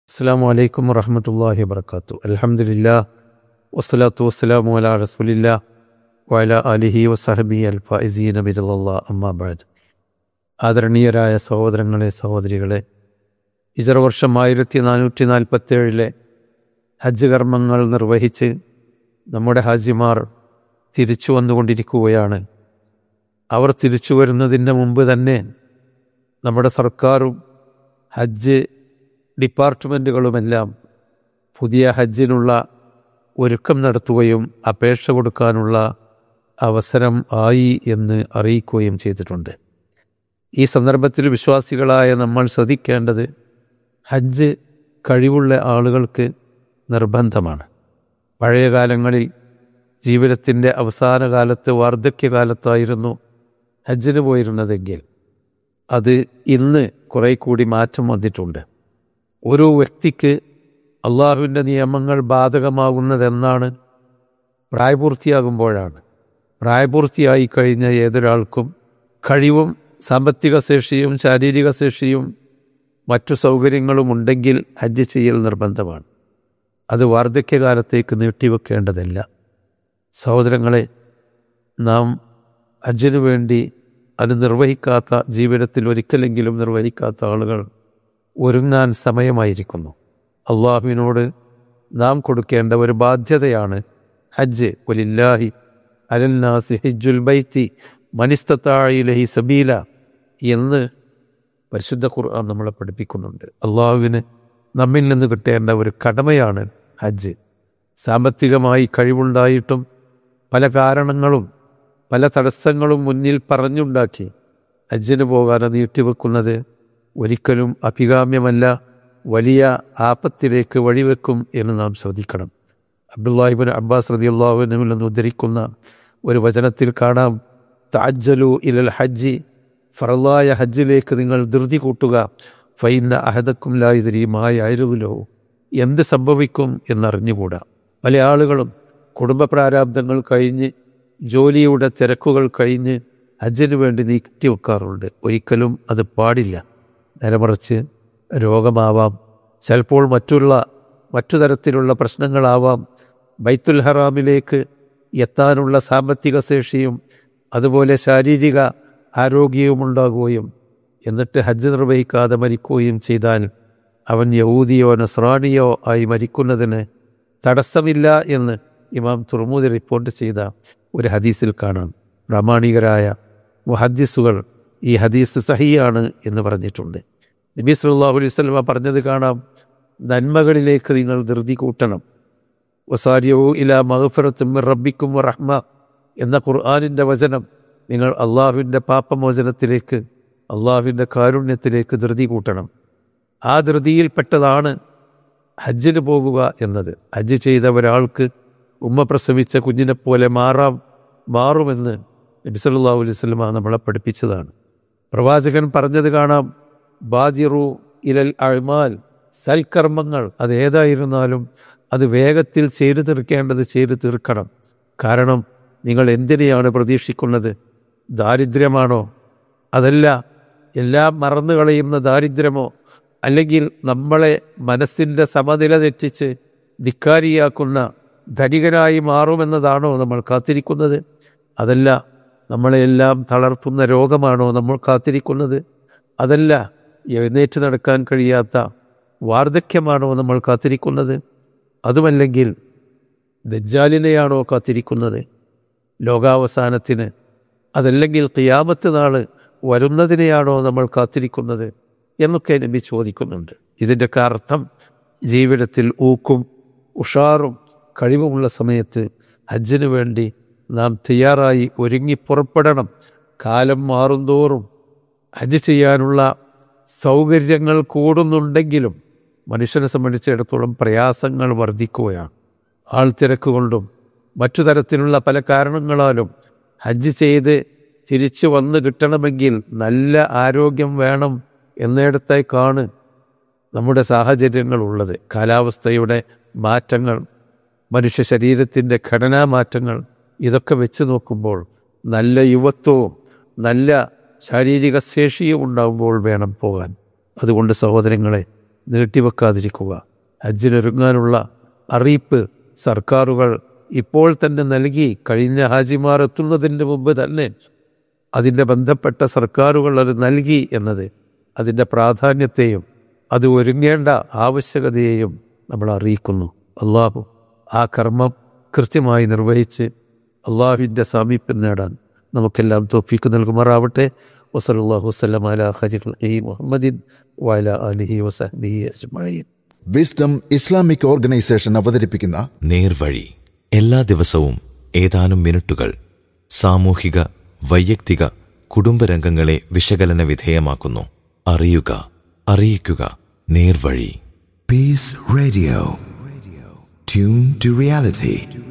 അസ്സാം വലൈക്കും വറഹമത്തല്ലാഹി വർക്കാത്തു അലഹമുല്ലാ വസ്സലാത്തു വസ്സലാമു അല റസൂലില്ലാ വഅല അലിഹി വസഹബി അൽ ഫൈസീൻ ബിറല്ലാ അമ്മാബാദ് ആദരണീയരായ സഹോദരങ്ങളെ സഹോദരികളെ ഇജറ വർഷം ആയിരത്തി നാനൂറ്റി നാൽപ്പത്തേഴിലെ ഹജ്ജ് കർമ്മങ്ങൾ നിർവഹിച്ച് നമ്മുടെ ഹാജിമാർ തിരിച്ചു വന്നുകൊണ്ടിരിക്കുകയാണ് അവർ തിരിച്ചു വരുന്നതിൻ്റെ മുമ്പ് തന്നെ നമ്മുടെ സർക്കാരും ഹജ്ജ് ഡിപ്പാർട്ട്മെൻറ്റുകളുമെല്ലാം പുതിയ ഹജ്ജിനുള്ള ഒരുക്കം നടത്തുകയും അപേക്ഷ കൊടുക്കാനുള്ള അവസരം ആയി എന്ന് അറിയിക്കുകയും ചെയ്തിട്ടുണ്ട് ഈ സന്ദർഭത്തിൽ വിശ്വാസികളായ നമ്മൾ ശ്രദ്ധിക്കേണ്ടത് ഹജ്ജ് കഴിവുള്ള ആളുകൾക്ക് നിർബന്ധമാണ് പഴയ കാലങ്ങളിൽ ജീവിതത്തിൻ്റെ അവസാന കാലത്ത് വാർദ്ധക്യകാലത്തായിരുന്നു ഹജ്ജിന് പോയിരുന്നതെങ്കിൽ അത് ഇന്ന് കുറേ കൂടി മാറ്റം വന്നിട്ടുണ്ട് ഓരോ വ്യക്തിക്ക് അള്ളാഹുവിൻ്റെ നിയമങ്ങൾ ബാധകമാകുന്നതെന്നാണ് പ്രായപൂർത്തിയാകുമ്പോഴാണ് പ്രായപൂർത്തിയായി കഴിഞ്ഞ ഏതൊരാൾക്കും കഴിവും സാമ്പത്തിക ശേഷിയും ശാരീരിക ശേഷിയും മറ്റു സൗകര്യങ്ങളും ഉണ്ടെങ്കിൽ ഹജ്ജ് ചെയ്യൽ നിർബന്ധമാണ് അത് വാർദ്ധക്യകാലത്തേക്ക് നീട്ടിവെക്കേണ്ടതല്ല സഹോദരങ്ങളെ നാം ഹജ്ജിനു വേണ്ടി അത് നിർവഹിക്കാത്ത ജീവിതത്തിൽ ഒരിക്കലെങ്കിലും നിർവഹിക്കാത്ത ആളുകൾ ഒരുങ്ങാൻ സമയമായിരിക്കുന്നു അള്ളാഹുവിനോട് നാം കൊടുക്കേണ്ട ഒരു ബാധ്യതയാണ് ഹജ്ജ് ഒലില്ലാഹി അലന്നാസി ഹിജുൽ ബൈത്തി മനിസ്തത്താഴിലഹി സബീല എന്ന് പരിശുദ്ധ ഖുർആൻ നമ്മളെ പഠിപ്പിക്കുന്നുണ്ട് അള്ളാഹുവിന് നമ്മിൽ നിന്ന് കിട്ടേണ്ട ഒരു കടമയാണ് ഹജ്ജ് സാമ്പത്തികമായി കഴിവുണ്ടായിട്ടും പല കാരണങ്ങളും പല തടസ്സങ്ങളും മുന്നിൽ പറഞ്ഞുണ്ടാക്കി ഹജ്ജിന് പോകാതെ നീട്ടിവെക്കുന്നത് ഒരിക്കലും അഭികാമ്യമല്ല വലിയ ആപത്തിലേക്ക് വഴിവെക്കും എന്ന് നാം ശ്രദ്ധിക്കണം അബ്ദുല്ലാഹിബിൻ അബ്ബാസ് റതി അള്ളാഹുവിനിൽ നിന്ന് ഉദ്ധരിക്കുന്ന ഒരു വചനത്തിൽ കാണാം താജ്ജലു ഇലൽ ഹജ്ജി ഫറലായ ഹജ്ജിലേക്ക് നിങ്ങൾ ധൃതി കൂട്ടുക ഫൈന്ന അഹദക്കും ലായുതരീമായായിരുന്നല്ലോ എന്ത് സംഭവിക്കും എന്നറിഞ്ഞുകൂടാ പല ആളുകളും കുടുംബ പ്രാരാബ്ദങ്ങൾ കഴിഞ്ഞ് ജോലിയുടെ തിരക്കുകൾ കഴിഞ്ഞ് ഹജ്ജിന് വേണ്ടി നീട്ടിവെക്കാറുണ്ട് ഒരിക്കലും അത് പാടില്ല നേരെമറിച്ച് രോഗമാവാം ചിലപ്പോൾ മറ്റുള്ള മറ്റു തരത്തിലുള്ള പ്രശ്നങ്ങളാവാം ബൈത്തുൽ ഹറാമിലേക്ക് എത്താനുള്ള സാമ്പത്തിക ശേഷിയും അതുപോലെ ശാരീരിക ആരോഗ്യവും ഉണ്ടാകുകയും എന്നിട്ട് ഹജ്ജ് നിർവഹിക്കാതെ മരിക്കുകയും ചെയ്താൽ അവൻ യഹൂദിയോ നസ്രാണിയോ ആയി മരിക്കുന്നതിന് തടസ്സമില്ല എന്ന് ഇമാം തുറമുദി റിപ്പോർട്ട് ചെയ്ത ഒരു ഹദീസിൽ കാണാം പ്രാമാണികരായ മുഹദ്ദിസുകൾ ഈ ഹദീസ് സഹിയാണ് എന്ന് പറഞ്ഞിട്ടുണ്ട് നബി സല്ലാഹു അലൈഹി സ്വലമ പറഞ്ഞത് കാണാം നന്മകളിലേക്ക് നിങ്ങൾ ധൃതി കൂട്ടണം വസാരിയോ ഇല മഹഫറത്തും റബ്ബിക്കും റഹ്മ എന്ന ഖുർആാനിൻ്റെ വചനം നിങ്ങൾ അള്ളാഹുവിൻ്റെ പാപമോചനത്തിലേക്ക് അള്ളാഹുവിൻ്റെ കാരുണ്യത്തിലേക്ക് ധൃതി കൂട്ടണം ആ ധൃതിയിൽപ്പെട്ടതാണ് ഹജ്ജിന് പോകുക എന്നത് ഹജ്ജ് ചെയ്ത ഒരാൾക്ക് ഉമ്മ പ്രസവിച്ച കുഞ്ഞിനെ പോലെ മാറാം മാറുമെന്ന് നബിസല്ലാ അലൈഹി സ്വലമ നമ്മളെ പഠിപ്പിച്ചതാണ് പ്രവാചകൻ പറഞ്ഞത് കാണാം ബാദിറു ഇലൽ അഴ്മാൽ സൽക്കർമ്മങ്ങൾ അത് ഏതായിരുന്നാലും അത് വേഗത്തിൽ ചെയ്തു തീർക്കേണ്ടത് ചെയ്തു തീർക്കണം കാരണം നിങ്ങൾ എന്തിനെയാണ് പ്രതീക്ഷിക്കുന്നത് ദാരിദ്ര്യമാണോ അതല്ല എല്ലാം മറന്നു കളയുന്ന ദാരിദ്ര്യമോ അല്ലെങ്കിൽ നമ്മളെ മനസ്സിൻ്റെ സമനില തെറ്റിച്ച് ധിക്കാരിയാക്കുന്ന ധനികനായി മാറുമെന്നതാണോ നമ്മൾ കാത്തിരിക്കുന്നത് അതല്ല നമ്മളെല്ലാം തളർത്തുന്ന രോഗമാണോ നമ്മൾ കാത്തിരിക്കുന്നത് അതല്ല എഴുന്നേറ്റ് നടക്കാൻ കഴിയാത്ത വാർദ്ധക്യമാണോ നമ്മൾ കാത്തിരിക്കുന്നത് അതുമല്ലെങ്കിൽ ദജ്ജാലിനെയാണോ കാത്തിരിക്കുന്നത് ലോകാവസാനത്തിന് അതല്ലെങ്കിൽ qiയാമത്ത് നാള് വരുന്നതിനെയാണോ നമ്മൾ കാത്തിരിക്കുന്നത് എന്നൊക്കെ നബി ചോദിക്കുന്നുണ്ട് ഇതിൻ്റെയൊക്കെ അർത്ഥം ജീവിതത്തിൽ ഊക്കും ഉഷാറും കഴിവുമുള്ള സമയത്ത് ഹജ്ജിനു വേണ്ടി നാം തയ്യാറായി ഒരുങ്ങി പുറപ്പെടണം കാലം മാറുന്തോറും ഹജ്ജ് ചെയ്യാനുള്ള സൗകര്യങ്ങൾ കൂടുന്നുണ്ടെങ്കിലും മനുഷ്യനെ സംബന്ധിച്ചിടത്തോളം പ്രയാസങ്ങൾ വർദ്ധിക്കുകയാണ് ആൾ തിരക്ക് കൊണ്ടും മറ്റു തരത്തിലുള്ള പല കാരണങ്ങളാലും ഹജ്ജ് ചെയ്ത് തിരിച്ചു വന്ന് കിട്ടണമെങ്കിൽ നല്ല ആരോഗ്യം വേണം എന്നിടത്തേക്കാണ് നമ്മുടെ സാഹചര്യങ്ങൾ ഉള്ളത് കാലാവസ്ഥയുടെ മാറ്റങ്ങൾ മനുഷ്യ ശരീരത്തിൻ്റെ ഘടനാമാറ്റങ്ങൾ ഇതൊക്കെ വെച്ച് നോക്കുമ്പോൾ നല്ല യുവത്വവും നല്ല ശാരീരിക ശേഷിയും ഉണ്ടാകുമ്പോൾ വേണം പോകാൻ അതുകൊണ്ട് സഹോദരങ്ങളെ നീട്ടിവെക്കാതിരിക്കുക ഹജ്ജിനൊരുങ്ങാനുള്ള അറിയിപ്പ് സർക്കാരുകൾ ഇപ്പോൾ തന്നെ നൽകി കഴിഞ്ഞ ഹാജിമാർ എത്തുന്നതിന് മുമ്പ് തന്നെ അതിൻ്റെ ബന്ധപ്പെട്ട സർക്കാരുകൾ അത് നൽകി എന്നത് അതിൻ്റെ പ്രാധാന്യത്തെയും അത് ഒരുങ്ങേണ്ട ആവശ്യകതയെയും നമ്മൾ അറിയിക്കുന്നു അള്ളാഹു ആ കർമ്മം കൃത്യമായി നിർവഹിച്ച് അള്ളാഹുവിൻ്റെ സാമീപ്യം നേടാൻ നമുക്കെല്ലാം തോഫീക്ക് നൽകുമാറാവട്ടെ വസലാഹു വസ്ലം അല ഹജി മുഹമ്മദിൻ വല അലിഹി വസഹബി അജ്മഴീൻ വിസ്ഡം ഇസ്ലാമിക് ഓർഗനൈസേഷൻ അവതരിപ്പിക്കുന്ന നേർവഴി എല്ലാ ദിവസവും ഏതാനും മിനിറ്റുകൾ സാമൂഹിക വൈയക്തിക കുടുംബരംഗങ്ങളെ വിശകലന വിധേയമാക്കുന്നു അറിയുക അറിയിക്കുക നേർവഴി Peace Radio. Tune to reality.